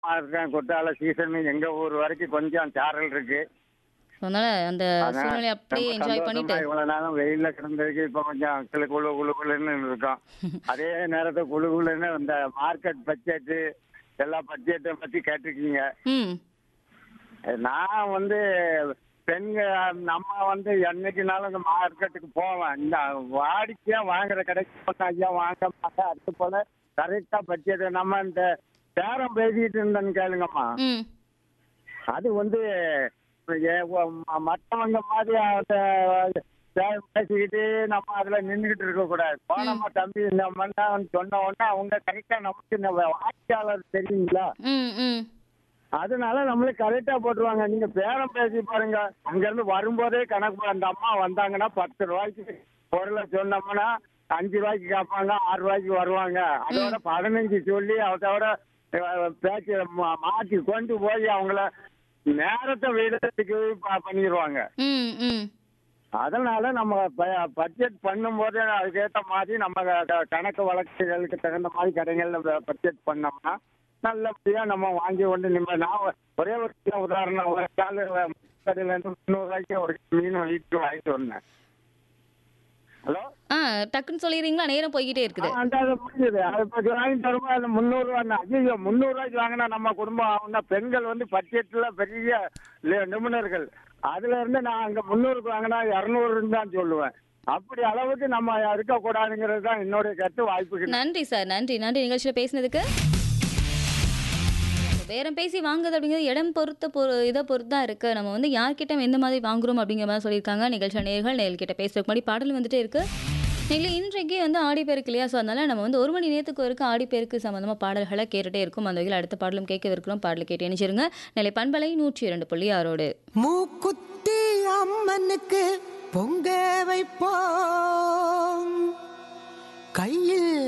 இருக்கேன் குற்றால சீசன் எங்க ஊர் வரைக்கும் கொஞ்சம் சாரல் இருக்கு அதனால அந்த அதான் சூழ்நிலை அப்படியே ரொம்ப என்ஜாய் பண்ணிட்டு சந்தோஷமா இவ்வளவு நாளும் வெயில்ல கிடந்ததுக்கு இப்ப கொஞ்சம் கிளு குளு குளு குளுன்னு இருக்கோம் அதே நேரத்தை குளு குளுன்னு இந்த மார்க்கெட் பட்ஜெட் எல்லா பட்ஜெட்டை பத்தி கேட்டிருக்கீங்க ம் நான் வந்து பெண்கள் நம்ம வந்து என்னைக்குனாலும் இந்த மார்க்கெட்டுக்கு போவேன் இந்த வாடிக்கையா வாங்குற கடைக்கு போனா ஐயா வாங்க மாட்டேன் அது போல கரெக்டா பட்ஜெட் நம்ம இந்த பேரம் பேசிட்டு இருந்தேன்னு கேளுங்கம்மா ம் அது வந்து ஏ- ஒ- ம- மத்தவங்க மாதிரி அந்த பேரம் பேசிக்கிட்டு நம்ம அதுல நின்றுகிட்டு இருக்க கூடாது போனோமா தம்பி இந்த மண்ணான்னு சொன்ன உடனே அவங்க கரெக்டா நமக்கு இந்த வாடிக்கையாளர் தெரியுங்களா ம் ம் அதனால நம்மளுக்கு கரெக்டா போட்டுருவாங்க நீங்க பேரம் பேசி பாருங்க அங்க இருந்து வரும்போதே கணக்கு போ- அந்த அம்மா வந்தாங்கன்னா பத்து ரூபாய்க்கு பொருளை சொன்னோம்னா அஞ்சு ரூபாய்க்கு கேட்பாங்க ஆறு ரூபாய்க்கு வருவாங்க அதோட பதினஞ்சு சொல்லி அதோட அஹ், பேச்சு மா- மாத்தி கொண்டு போய் அவங்கள நேரத்தை விடத்துக்கு ப- பண்ணிடுவாங்க ம் ம் அதனால நம்ம பட்ஜெட் பண்ணும்போது அதுக்கேற்ற மாதிரி நம்ம க- க- கணக்கு வழக்குகளுக்கு தகுந்த மாதிரி கடைகள்ல பட்ஜெட் பண்ணோம்னா நல்லபடியா நம்ம வாங்கி கொண்டு நிம்ம நான் ஒரே ஒரு சின்ன உதாரணம் ஒரு கால் கடையில இருந்து முந்நூறு ரூபாய்க்கு ஒரு மீன் வீட்டுக்கு வாங்கிட்டு வந்தேன் ஹலோ ஆ டக்குன்னு சொல்லிடுறீங்களா நேரம் போய்கிட்டே இருக்குது அந்த அது முடிஞ்சது அது இப்போ வாங்கிட்டு வரும்போது அது முந்நூறுரூவா ஐயோ முந்நூறுரூவாய்க்கு வாங்கினா நம்ம குடும்பம் ஆகும்னா பெண்கள் வந்து பட்ஜெட்ல பெரிய லி- நிபுணர்கள் அதுல இருந்து நான் அங்க முந்நூறுக்கு வாங்கினா இரநூறுன்னு தான் சொல்லுவேன் அப்படி அளவுக்கு நம்ம இருக்கக்கூடாதுங்கிறது தான் என்னுடைய கருத்து வாய்ப்புகள் நன்றி சார் நன்றி நன்றி நிகழ்ச்சியில் பேசினதுக்கு பேரம் பேசி வாங்குறது அப்படிங்கிறது இடம் பொறுத்த பொறு இதை பொறுத்து தான் இருக்குது நம்ம வந்து யார்கிட்ட எந்த மாதிரி வாங்குறோம் அப்படிங்கிற மாதிரி சொல்லியிருக்காங்க நிகழ்ச்சி நேர்கள் நேர்கிட்ட பேசுறதுக்கு முன்னாடி பாடல் வந்துட்டே இருக்கு இல்லை இன்றைக்கு வந்து ஆடி பெருக்கு இல்லையா ஸோ அதனால நம்ம வந்து ஒரு மணி நேரத்துக்கு ஒருக்க ஆடி பெருக்கு சம்மந்தமாக பாடல்களை கேட்டுட்டே இருக்கும் அந்த வகையில் அடுத்த பாடலும் கேட்க இருக்கிறோம் பாடல் கேட்டு இணைச்சிருங்க நிலை பண்பலை நூற்றி இரண்டு புள்ளி ஆறோடு மூக்குத்தி அம்மனுக்கு பொங்க வைப்போம் கையில்